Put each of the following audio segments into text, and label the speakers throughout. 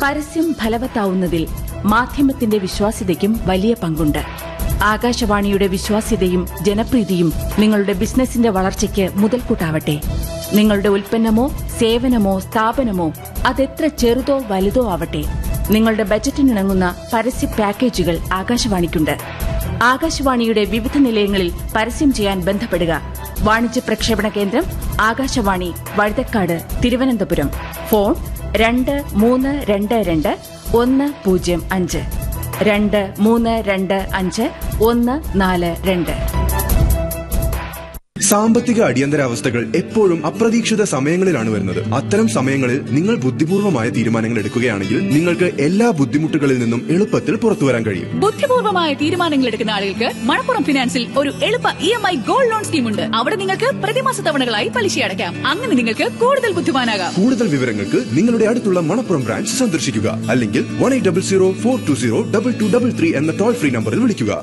Speaker 1: പരസ്യം ഫലവത്താവുന്നതിൽ മാധ്യമത്തിന്റെ വിശ്വാസ്യതയ്ക്കും വലിയ പങ്കുണ്ട് ആകാശവാണിയുടെ വിശ്വാസ്യതയും ജനപ്രീതിയും നിങ്ങളുടെ ബിസിനസിന്റെ വളർച്ചയ്ക്ക് മുതൽക്കൂട്ടാവട്ടെ നിങ്ങളുടെ ഉൽപ്പന്നമോ സേവനമോ സ്ഥാപനമോ അതെത്ര ചെറുതോ വലുതോ ആവട്ടെ നിങ്ങളുടെ ബജറ്റിനിണങ്ങുന്ന പരസ്യ പാക്കേജുകൾ ആകാശവാണിക്കുണ്ട് ആകാശവാണിയുടെ വിവിധ നിലയങ്ങളിൽ പരസ്യം ചെയ്യാൻ ബന്ധപ്പെടുക വാണിജ്യ പ്രക്ഷേപണ കേന്ദ്രം ആകാശവാണി വഴുതക്കാട് തിരുവനന്തപുരം ഫോൺ രണ്ട് മൂന്ന് രണ്ട് രണ്ട് ഒന്ന് പൂജ്യം അഞ്ച് രണ്ട് മൂന്ന് രണ്ട് അഞ്ച് ഒന്ന് നാല് രണ്ട്
Speaker 2: സാമ്പത്തിക അടിയന്തരാവസ്ഥകൾ എപ്പോഴും അപ്രതീക്ഷിത സമയങ്ങളിലാണ് വരുന്നത് അത്തരം സമയങ്ങളിൽ നിങ്ങൾ ബുദ്ധിപൂർവമായ തീരുമാനങ്ങൾ എടുക്കുകയാണെങ്കിൽ നിങ്ങൾക്ക് എല്ലാ ബുദ്ധിമുട്ടുകളിൽ നിന്നും എളുപ്പത്തിൽ പുറത്തു വരാൻ കഴിയും
Speaker 3: ബുദ്ധിപൂർവമായ തീരുമാനങ്ങൾ എടുക്കുന്ന ആളുകൾക്ക് മണപ്പുറം ഫിനാൻസിൽ ഒരു എളുപ്പ E M I gold loan scheme ഉണ്ട് അവിടെ നിങ്ങൾക്ക് പ്രതിമാസ തവണകളായി പലിശ അടയ്ക്കാം അങ്ങനെ നിങ്ങൾക്ക് കൂടുതൽ ബുദ്ധിമാനാകാം
Speaker 2: കൂടുതൽ വിവരങ്ങൾക്ക് നിങ്ങളുടെ അടുത്തുള്ള മണപ്പുറം ബ്രാഞ്ച് സന്ദർശിക്കുക അല്ലെങ്കിൽ one eight double zero four two zero double two double three എന്ന ടോൾ ഫ്രീ നമ്പറിൽ വിളിക്കുക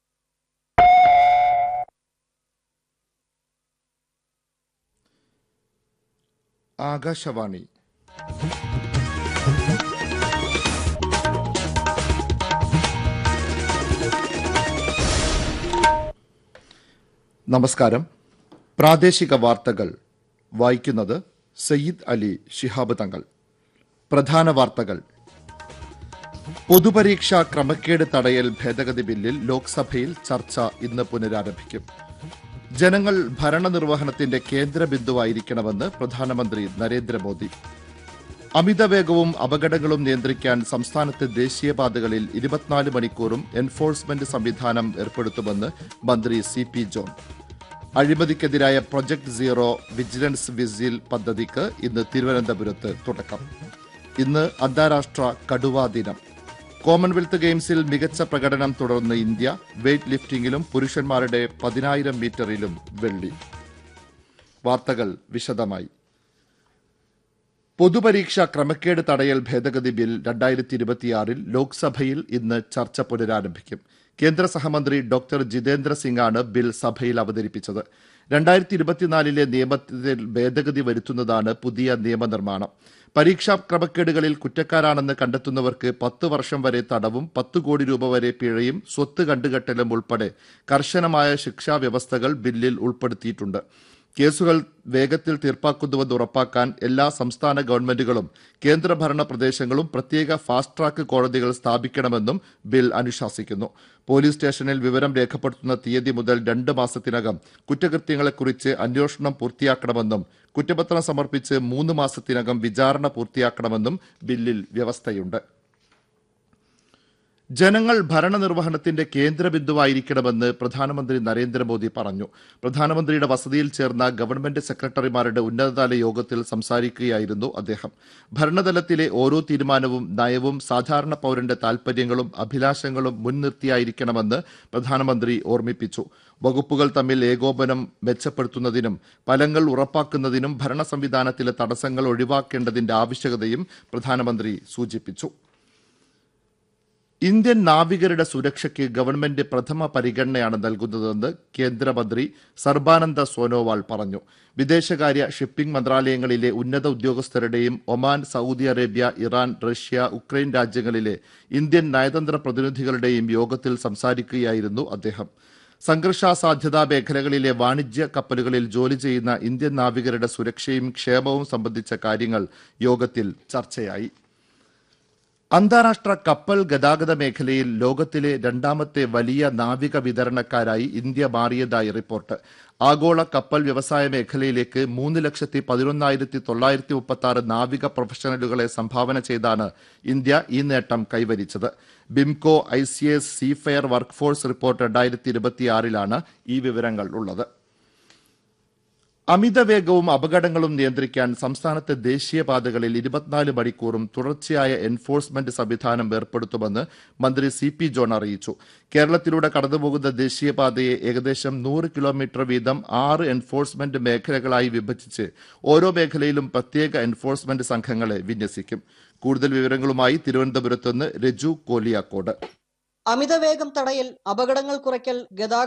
Speaker 4: ആകാശവാണി നമസ്കാരം പ്രാദേശിക വാർത്തകൾ വായിക്കുന്നത് സയ്യിദ് അലി ശിഹാബ് തങ്ങൾ പ്രധാന വാർത്തകൾ പൊതുപരീക്ഷാ ക്രമക്കേട് തടയൽ ഭേദഗതി ബില്ലിൽ ലോക്സഭയിൽ ചർച്ച ഇന്ന് പുനരാരംഭിക്കും ജനങ്ങൾ ഭരണനിർവഹണത്തിന്റെ കേന്ദ്ര ബിന്ദുവായിരിക്കണമെന്ന് പ്രധാനമന്ത്രി നരേന്ദ്രമോദി അമിതവേഗവും അപകടങ്ങളും നിയന്ത്രിക്കാൻ സംസ്ഥാനത്തെ ദേശീയപാതകളിൽ ഇരുപത്തിനാല് മണിക്കൂറും എൻഫോഴ്സ്മെന്റ് സംവിധാനം ഏർപ്പെടുത്തുമെന്ന് മന്ത്രി സി പി ജോൺ അഴിമതിക്കെതിരായ പ്രൊജക്ട് സീറോ വിജിലൻസ് വിസിൽ പദ്ധതിക്ക് ഇന്ന് തിരുവനന്തപുരത്ത് തുടക്കം ഇന്ന് അന്താരാഷ്ട്ര കടുവാ ദിനം കോമൺവെൽത്ത് ഗെയിംസിൽ മികച്ച പ്രകടനം തുടർന്ന് ഇന്ത്യ വെയ്റ്റ് ലിഫ്റ്റിംഗിലും പുരുഷന്മാരുടെ പതിനായിരം മീറ്ററിലും വെള്ളി വാർത്തകൾ വിശദമായി പൊതുപരീക്ഷാ ക്രമക്കേട് തടയൽ ഭേദഗതി ബിൽ രണ്ടായിരത്തി ഇരുപത്തിയാറിൽ ലോക്സഭയിൽ ഇന്ന് ചർച്ച പുനരാരംഭിക്കും കേന്ദ്ര സഹമന്ത്രി ഡോക്ടർ ജിതേന്ദ്ര സിംഗാണ് ബിൽ സഭയിൽ അവതരിപ്പിച്ചത് രണ്ടായിരത്തി ഇരുപത്തിനാലിലെ നിയമത്തിൽ ഭേദഗതി വരുത്തുന്നതാണ് പുതിയ നിയമനിർമ്മാണം പരീക്ഷാ ക്രമക്കേടുകളിൽ കുറ്റക്കാരാണെന്ന് കണ്ടെത്തുന്നവർക്ക് പത്ത് വർഷം വരെ തടവും പത്ത് കോടി രൂപ വരെ പിഴയും സ്വത്ത് കണ്ടുകെട്ടലും ഉൾപ്പെടെ കർശനമായ ശിക്ഷാ വ്യവസ്ഥകൾ ബില്ലിൽ ഉൾപ്പെടുത്തിയിട്ടുണ്ട് കേസുകൾ വേഗത്തിൽ തീർപ്പാക്കുന്നുവെന്ന് ഉറപ്പാക്കാൻ എല്ലാ സംസ്ഥാന ഗവൺമെന്റുകളും കേന്ദ്രഭരണ പ്രദേശങ്ങളും പ്രത്യേക ഫാസ്റ്റ് ട്രാക്ക് കോടതികൾ സ്ഥാപിക്കണമെന്നും ബിൽ അനുശാസിക്കുന്നു പോലീസ് സ്റ്റേഷനിൽ വിവരം രേഖപ്പെടുത്തുന്ന തീയതി മുതൽ രണ്ട് മാസത്തിനകം കുറ്റകൃത്യങ്ങളെക്കുറിച്ച് അന്വേഷണം പൂർത്തിയാക്കണമെന്നും കുറ്റപത്രം സമർപ്പിച്ച് മൂന്ന് മാസത്തിനകം വിചാരണ പൂർത്തിയാക്കണമെന്നും ബില്ലിൽ വ്യവസ്ഥയുണ്ട് ജനങ്ങൾ ഭരണനിർവഹണത്തിന്റെ കേന്ദ്രബിന്ദുവായിരിക്കണമെന്ന് പ്രധാനമന്ത്രി നരേന്ദ്രമോദി പറഞ്ഞു പ്രധാനമന്ത്രിയുടെ വസതിയിൽ ചേർന്ന ഗവൺമെന്റ് സെക്രട്ടറിമാരുടെ ഉന്നതതല യോഗത്തിൽ സംസാരിക്കുകയായിരുന്നു അദ്ദേഹം ഭരണതലത്തിലെ ഓരോ തീരുമാനവും നയവും സാധാരണ പൌരന്റെ താൽപര്യങ്ങളും അഭിലാഷങ്ങളും മുൻനിർത്തിയായിരിക്കണമെന്ന് പ്രധാനമന്ത്രി ഓർമ്മിപ്പിച്ചു വകുപ്പുകൾ തമ്മിൽ ഏകോപനം മെച്ചപ്പെടുത്തുന്നതിനും ഫലങ്ങൾ ഉറപ്പാക്കുന്നതിനും ഭരണ സംവിധാനത്തിലെ തടസ്സങ്ങൾ ഒഴിവാക്കേണ്ടതിന്റെ ആവശ്യകതയും പ്രധാനമന്ത്രി സൂചിപ്പിച്ചു ഇന്ത്യൻ നാവികരുടെ സുരക്ഷയ്ക്ക് ഗവൺമെന്റ് പ്രഥമ പരിഗണനയാണ് നൽകുന്നതെന്ന് കേന്ദ്രമന്ത്രി സർബാനന്ദ സോനോവാൾ പറഞ്ഞു വിദേശകാര്യ ഷിപ്പിംഗ് മന്ത്രാലയങ്ങളിലെ ഉന്നത ഉദ്യോഗസ്ഥരുടെയും Oman Saudi Arabia Iran Russia Ukraine രാജ്യങ്ങളിലെ ഇന്ത്യൻ നയതന്ത്ര പ്രതിനിധികളുടെയും യോഗത്തിൽ സംസാരിക്കുകയായിരുന്നു അദ്ദേഹം സംഘർഷാസാധ്യതാ മേഖലകളിലെ വാണിജ്യ കപ്പലുകളിൽ ജോലി ചെയ്യുന്ന ഇന്ത്യൻ നാവികരുടെ സുരക്ഷയും ക്ഷേമവും സംബന്ധിച്ച കാര്യങ്ങൾ യോഗത്തിൽ ചർച്ചയായി അന്താരാഷ്ട്ര കപ്പൽ ഗതാഗത മേഖലയിൽ ലോകത്തിലെ രണ്ടാമത്തെ വലിയ നാവിക വിതരണക്കാരായി ഇന്ത്യ മാറിയതായി റിപ്പോർട്ട് ആഗോള കപ്പൽ വ്യവസായ മേഖലയിലേക്ക് മൂന്ന് ലക്ഷത്തി പതിനൊന്നായിരത്തി തൊള്ളായിരത്തി മുപ്പത്തി ആറ് നാവിക പ്രൊഫഷണലുകളെ സംഭാവന ചെയ്താണ് ഇന്ത്യ ഈ നേട്ടം കൈവരിച്ചത് BIMCO I C S seafarer workforce report രണ്ടായിരത്തി ഇരുപത്തിയാറിലാണ് ഈ വിവരങ്ങൾ ഉള്ളത് അമിതവേഗവും അപകടങ്ങളും നിയന്ത്രിക്കാൻ സംസ്ഥാനത്തെ ദേശീയപാതകളിൽ ഇരുപത്തിനാല് മണിക്കൂറും തുടർച്ചയായ എൻഫോഴ്സ്മെന്റ് സംവിധാനം ഏർപ്പെടുത്തുമെന്ന് മന്ത്രി സി പി ജോൺ അറിയിച്ചു കേരളത്തിലൂടെ കടന്നുപോകുന്ന ദേശീയപാതയെ ഏകദേശം നൂറ് കിലോമീറ്റർ വീതം ആറ് എൻഫോഴ്സ്മെന്റ് മേഖലകളായി വിഭജിച്ച് ഓരോ മേഖലയിലും പ്രത്യേക എൻഫോഴ്സ്മെന്റ് സംഘങ്ങളെ വിന്യസിക്കും കൂടുതൽ വിവരങ്ങളുമായി തിരുവനന്തപുരത്ത് നിന്ന് രജു കോലിയാക്കോട്
Speaker 5: അമിതവേഗം തടയൽ അപകടങ്ങൾ കുറയ്ക്കൽ ഗതാഗത